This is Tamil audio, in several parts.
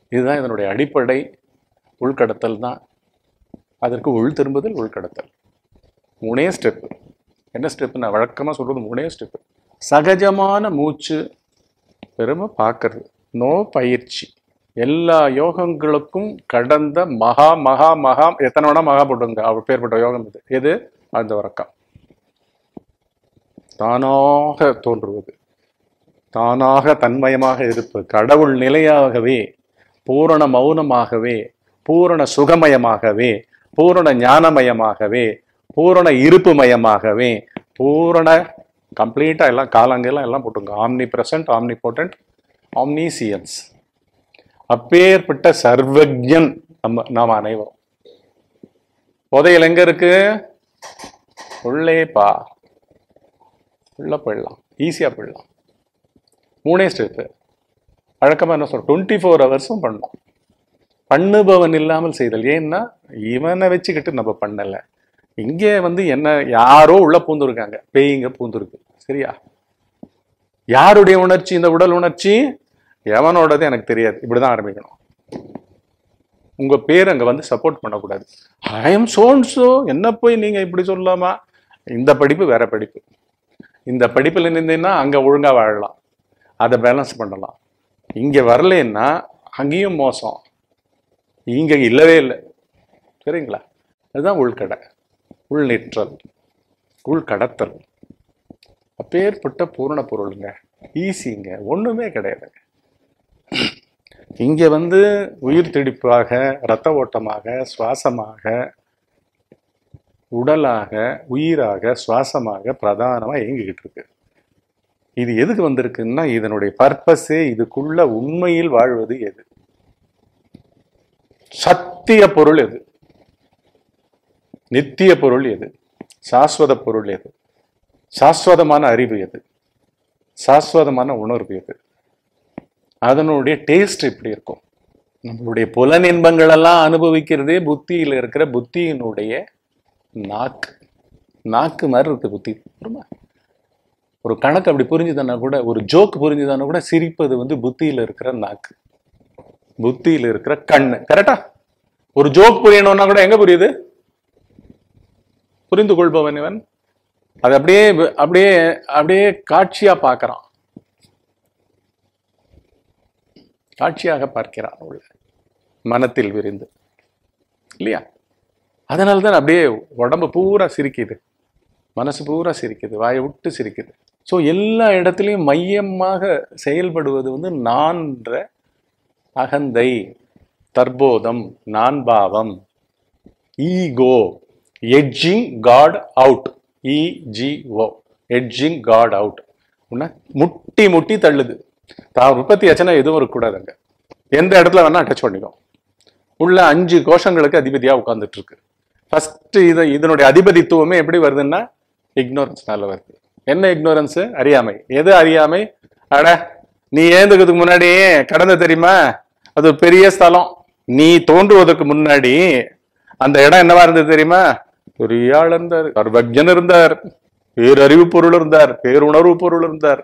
இதுதான் இதனுடைய அடிப்படை உள்கடத்தல் தான் அதற்கு உள் திரும்புதல் உள்கடத்தல் மூணே ஸ்டெப்பு என்ன ஸ்டெப்பு நான் வழக்கமாக சொல்றது மூணே ஸ்டெப்பு சகஜமான மூச்சு பெருமை பார்க்கறது நோ பயிற்சி எல்லா யோகங்களுக்கும் கடந்த மகா மகா மகா எத்தனை வேணா மகா போட்டுங்க அவர் பேர்பட்ட யோகம் இது எது அந்த உறக்கம் தானாக தோன்றுவது தானாக தன்மயமாக இருப்பது கடவுள் நிலையாகவே பூரண மௌனமாகவே பூரண சுகமயமாகவே பூரண ஞானமயமாகவே பூரண இருப்புமயமாகவே பூரண கம்ப்ளீட்டா எல்லாம் காலங்கெல்லாம் எல்லாம் போட்டுங்க omnipresent omnipotent omniscience அப்பேற்பட்ட சர்வஜன் நம்ம நாம் அனைவரும் புதையல் எங்க இருக்கு உள்ளே பா உள்ள போயிடலாம் ஈஸியா போயிடலாம் மூணே ஸ்டெப்பு வழக்கமா என்ன சொல்றோம் டுவெண்ட்டி ஃபோர் ஹவர்ஸும் பண்ணலாம் பண்ணுபவன் இல்லாமல் செய்தல் ஏன்னா இவனை வச்சுக்கிட்டு நம்ம பண்ணல இங்கே வந்து என்ன யாரோ உள்ள பூந்துருக்காங்க பேய்ங்க பூந்துருக்கு சரியா யாருடைய உணர்ச்சி இந்த உடல் உணர்ச்சி எவனோடது எனக்கு தெரியாது இப்படிதான் ஆரம்பிக்கணும் உங்க பேர் அங்க வந்து சப்போர்ட் பண்ணக்கூடாது ஐ எம் சோன் சோ என்ன போய் நீங்க இப்படி சொல்லலாமா இந்த படிப்பு வேற படிப்பு இந்த படிப்புல நின்றீங்கன்னா அங்க ஒழுங்கா வாழலாம் அதை பேலன்ஸ் பண்ணலாம் இங்க வரலன்னா அங்கேயும் மோசம் இங்க இல்லவே இல்லை சரிங்களா அதுதான் உள்கடை உள்நிற்றல் உள்கடத்தல் அப்பேற்பட்ட பூரண பொருளுங்க ஈஸிங்க ஒண்ணுமே கிடையாதுங்க இங்க வந்து உயிர் துடிப்பாக இரத்த ஓட்டமாக சுவாசமாக உடலாக உயிராக சுவாசமாக பிரதானமா இயங்கிக்கிட்டு இருக்கு இது எதுக்கு வந்திருக்குன்னா இதனுடைய பர்பஸே இதுக்குள்ள உண்மையில் வாழ்வது எது சத்திய பொருள் எது நித்திய பொருள் எது சாஸ்வத பொருள் எது சாஸ்வதமான அறிவு எது சாஸ்வதமான உணர்வு எது அதனுடைய டேஸ்ட் எப்படி இருக்கும் நம்மளுடைய புலன் இன்பங்கள் எல்லாம் அனுபவிக்கிறதே புத்தியில இருக்கிற புத்தியினுடைய நாக்கு நாக்கு மாதிரி இருக்கு புத்தி புரியுமா? ஒரு கணக்கு அப்படி புரிஞ்சுதானா கூட ஒரு ஜோக் புரிஞ்சுதானா கூட சிரிப்பது வந்து புத்தியில இருக்கிற நாக்கு புத்தியில இருக்கிற கண்ணு கரெக்டா ஒரு ஜோக் புரியணும்னா கூட எங்க புரியுது புரிந்து கொள்பவன் இவன் அது அப்படியே அப்படியே அப்படியே காட்சியா பார்க்கறான் காட்சியாக பார்க்கிறான் உள்ள மனத்தில் விரிந்து இல்லையா அதனால தான் அப்படியே உடம்பு பூரா சிரிக்குது மனசு பூரா சிரிக்குது வாயை விட்டு சிரிக்குது ஸோ எல்லா இடத்துலையும் மையமாக செயல்படுவது வந்து நான்ற அகந்தை தற்போதம் நான்பாவம் ego edging god out E G O edging god out முட்டி முட்டி தள்ளுது தான் உற்பத்தி ஆச்சுன்னா எதுவும் இருக்கக்கூடாதுங்க எந்த இடத்துல வேணா டச் பண்ணிக்கும் உள்ள அஞ்சு கோஷங்களுக்கு அதிபதியா உட்கார்ந்துட்டு இருக்கு ஃபர்ஸ்ட் இது இதனுடைய அதிபதித்துவமே எப்படி வருதுன்னா இக்னோரன்ஸ்னால வருது என்ன இக்னோரன்ஸ் அறியாமை எது அறியாமை அட நீ ஏந்துக்கிறதுக்கு முன்னாடி கடந்த தெரியுமா அது ஒரு பெரிய ஸ்தலம் நீ தோன்றுவதற்கு முன்னாடி அந்த இடம் என்னவா இருந்தது தெரியுமா பெரிய ஆள் இருந்தார் சர்வஜன் இருந்தார் பேரறிவு பொருள் இருந்தார் பேருணர்வு பொருள் இருந்தார்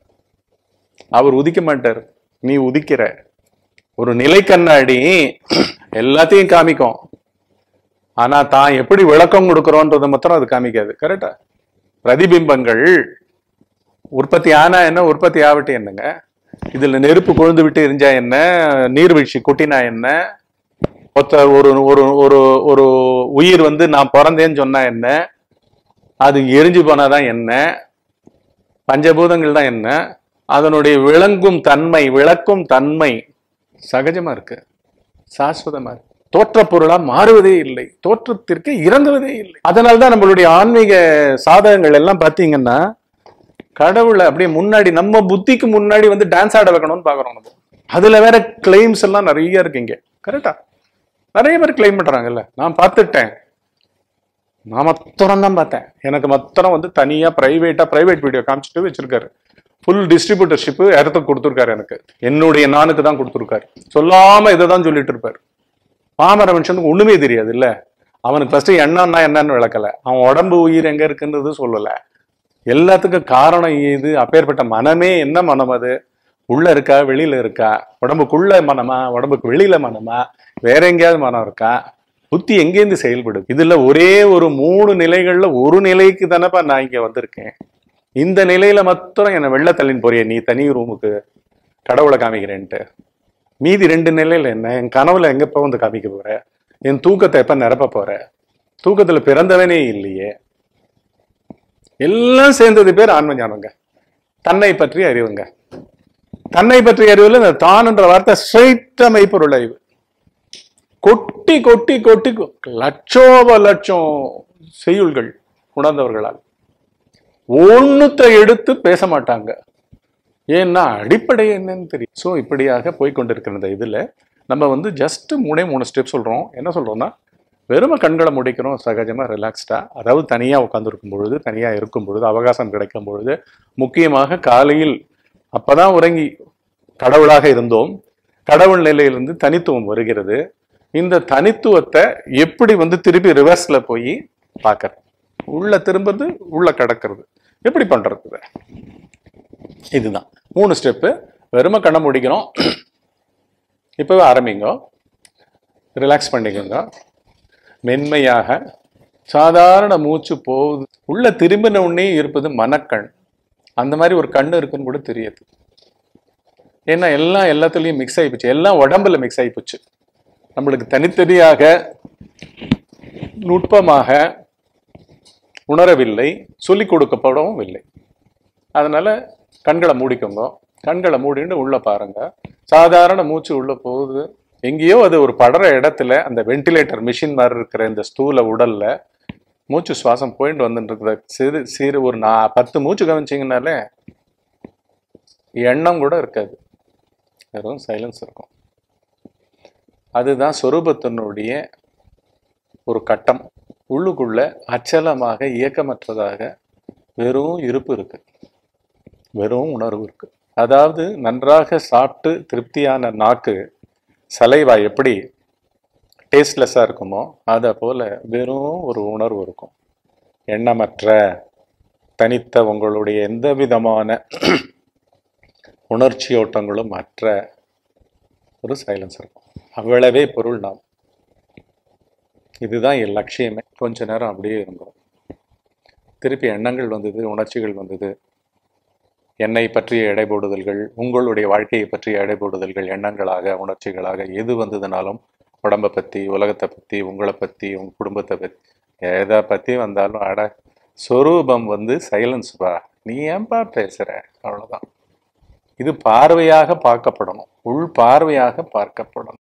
அவர் உதிக்க மாட்டார் நீ உதிக்கிற ஒரு நிலை கண்ணாடி எல்லாத்தையும் காமிக்கும் ஆனா தான் எப்படி விளக்கம் கொடுக்கறோன்றதை மாத்திரம் அது காமிக்காது கரெக்டா பிரதிபிம்பங்கள் உற்பத்தி ஆனா என்ன உற்பத்தி ஆவட்டு என்னங்க இதுல நெருப்பு கொழுந்து விட்டு எரிஞ்சா என்ன நீர்வீழ்ச்சி கொட்டினா என்ன ஒருத்தர் ஒரு ஒரு ஒரு ஒரு உயிர் வந்து நான் பிறந்தேன்னு சொன்னா என்ன அது எரிஞ்சு போனாதான் என்ன பஞ்சபூதங்கள் தான் என்ன அதனுடைய விளங்கும் தன்மை விளக்கும் தன்மை சகஜமா இருக்கு சாஸ்வதமா இருக்கு தோற்ற பொருளா மாறுவதே இல்லை தோற்றத்திற்கு இறங்குவதே இல்லை அதனால்தான் நம்மளுடைய ஆன்மீக சாதகங்கள் எல்லாம் பாத்தீங்கன்னா கடவுளை அப்படியே முன்னாடி நம்ம புத்திக்கு முன்னாடி வந்து டான்ஸ் ஆட வைக்கணும்னு பாக்குறோம் நம்ம அதுல வேற கிளைம்ஸ் எல்லாம் நிறைய இருக்கு இங்க கரெக்டா நிறைய பேர் கிளைம் பண்றாங்கல்ல நான் பார்த்துட்டேன் நான் மொத்தம் தான் பார்த்தேன் எனக்கு மொத்தம் வந்து தனியா பிரைவேட்டா பிரைவேட் வீடியோ காமிச்சிட்டு வச்சிருக்காரு ஃபுல் டிஸ்ட்ரிபியூட்டர்ஷிப் இடத்துக்கு கொடுத்துருக்காரு எனக்கு என்னுடைய நானுக்கு தான் கொடுத்துருக்காரு சொல்லாம இதை தான் சொல்லிட்டு இருப்பாரு பாமர மனுஷனுக்கு ஒண்ணுமே தெரியாது இல்ல அவனுக்கு ஃபர்ஸ்ட் என்னன்னா என்னன்னு விளக்கல அவன் உடம்பு உயிர் எங்க இருக்குன்றது சொல்லல எல்லாத்துக்கும் காரணம் இது அப்பேற்பட்ட மனமே என்ன மனம் அது உள்ள இருக்கா வெளியில இருக்கா உடம்புக்குள்ள மனமா உடம்புக்கு வெளியில மனமா வேற எங்கேயாவது மனம் இருக்கா புத்தி எங்கேருந்து செயல்படுது இதுல ஒரே ஒரு மூணு நிலைகள்ல ஒரு நிலைக்கு தானப்பா நான் இங்க வந்திருக்கேன் இந்த நிலையில மாத்திரம் என்னை வெள்ள தள்ளின்னு போறிய நீ தனி ரூமுக்கு கடவுளை காமிக்கிறேன்ட்டு மீதி ரெண்டு நிலையில என்ன என் கனவுல எங்கப்ப வந்து காமிக்க போற என் தூக்கத்தை எப்ப நிரப்ப போற தூக்கத்துல பிறந்தவனே இல்லையே எல்லாம் சேர்ந்தது பேர் ஆன்ம ஞானங்க தன்னை பற்றி அறிவுங்க தன்னை பற்றி அறிவில் இந்த தான்ன்ற வார்த்தை ஸ்ட்ரைட்டா மெய்ப்பொருள் அறிவு கொட்டி கொட்டி கொட்டி கொ- லட்சோப லட்சம் செய்யுள்கள் உணர்ந்தவர்களால் ஒண்ணுத்தை எடுத்து பேச மாட்டாங்க ஏன்னா அடிப்படை என்னன்னு தெரியும் ஸோ இப்படியாக போய் கொண்டிருக்கிற இந்த இதுல நம்ம வந்து ஜஸ்ட் மூணே மூணு ஸ்டெப் சொல்றோம் என்ன சொல்றோம்னா வெறும கண்களை முடிக்கிறோம் சகஜமா ரிலாக்ஸ்டா அதாவது தனியா உட்காந்துருக்கும் பொழுது தனியா இருக்கும் பொழுது அவகாசம் கிடைக்கும் பொழுது முக்கியமாக காலையில் அப்பதான் உறங்கி கடவுளாக இருந்தோம் கடவுள் நிலையிலிருந்து தனித்துவம் வருகிறது இந்த தனித்துவத்தை எப்படி வந்து திருப்பி ரிவர்ஸ்ல போய் பார்க்கறது உள்ள திரும்புறது உள்ள கிடக்கிறது எப்படி பண்றது இதை? இதுதான் மூணு ஸ்டெப்பு வெறும கண்ணை முடிக்கிறோம் இப்பவே ஆரம்பிங்க ரிலாக்ஸ் பண்ணிக்கோங்க மென்மையாக சாதாரண மூச்சு போகுது உள்ள திரும்பின உடனே இருப்பது மனக்கண் அந்த மாதிரி ஒரு கண்ணு இருக்குன்னு கூட தெரியாது ஏன்னா எல்லாம் எல்லாத்துலயும் மிக்ஸ் ஆகி போச்சு எல்லாம் உடம்புல மிக்ஸ் ஆகி போச்சு நம்மளுக்கு தனித்தனியாக நுட்பமாக உணரவில்லை சொல்லிக் கொடுக்கப்படவும் இல்லை அதனால கண்களை மூடிக்கோங்க கண்களை மூடிட்டு உள்ள பாருங்க சாதாரண மூச்சு உள்ள போகுது எங்கேயோ அது ஒரு படுற இடத்துல அந்த வென்டிலேட்டர் மிஷின் மாதிரி இருக்கிற இந்த ஸ்தூல உடல்ல மூச்சு சுவாசம் போயிட்டு வந்துட்டு இருக்கிற சிறு சிறு ஒரு நா பத்து மூச்சு கவனிச்சிங்கனாலே எண்ணம் கூட இருக்காது வெறும் சைலன்ஸ் இருக்கும் அதுதான் சொரூபத்தினுடைய ஒரு கட்டம் உள்ளுக்குள்ள அச்சலமாக இயக்கமற்றதாக வெறும் இருப்பு இருக்கு வெறும் உணர்வு இருக்கு அதாவது நன்றாக சாப்பிட்டு திருப்தியான நாக்கு சலைவா எப்படி டேஸ்ட்லெஸ்ஸாக இருக்குமோ அதை போல வெறும் ஒரு உணர்வு இருக்கும் எண்ணமற்ற தனித்த உங்களுடைய எந்த விதமான உணர்ச்சியோட்டங்களும் அற்ற ஒரு சைலன்ஸ் இருக்கும் அவ்வளவே பொருள் நாம் இதுதான் என் லட்சியமே கொஞ்ச நேரம் அப்படியே இருந்தோம் திருப்பி எண்ணங்கள் வந்தது உணர்ச்சிகள் வந்தது என்னை பற்றிய எடைபோடுதல்கள் உங்களுடைய வாழ்க்கையை பற்றிய எடைபோடுதல்கள் எண்ணங்களாக உணர்ச்சிகளாக எது வந்ததுனாலும் உடம்பை பற்றி உலகத்தை பற்றி உங்களை பற்றி உங்க குடும்பத்தை பற்றி எதை பற்றி வந்தாலும் அட சொரூபம் வந்து சைலன்ஸ் பா நீ ஏன்பா பேசுற அவ்வளவுதான் இது பார்வையாக பார்க்கப்படணும் உள் பார்வையாக பார்க்கப்படணும்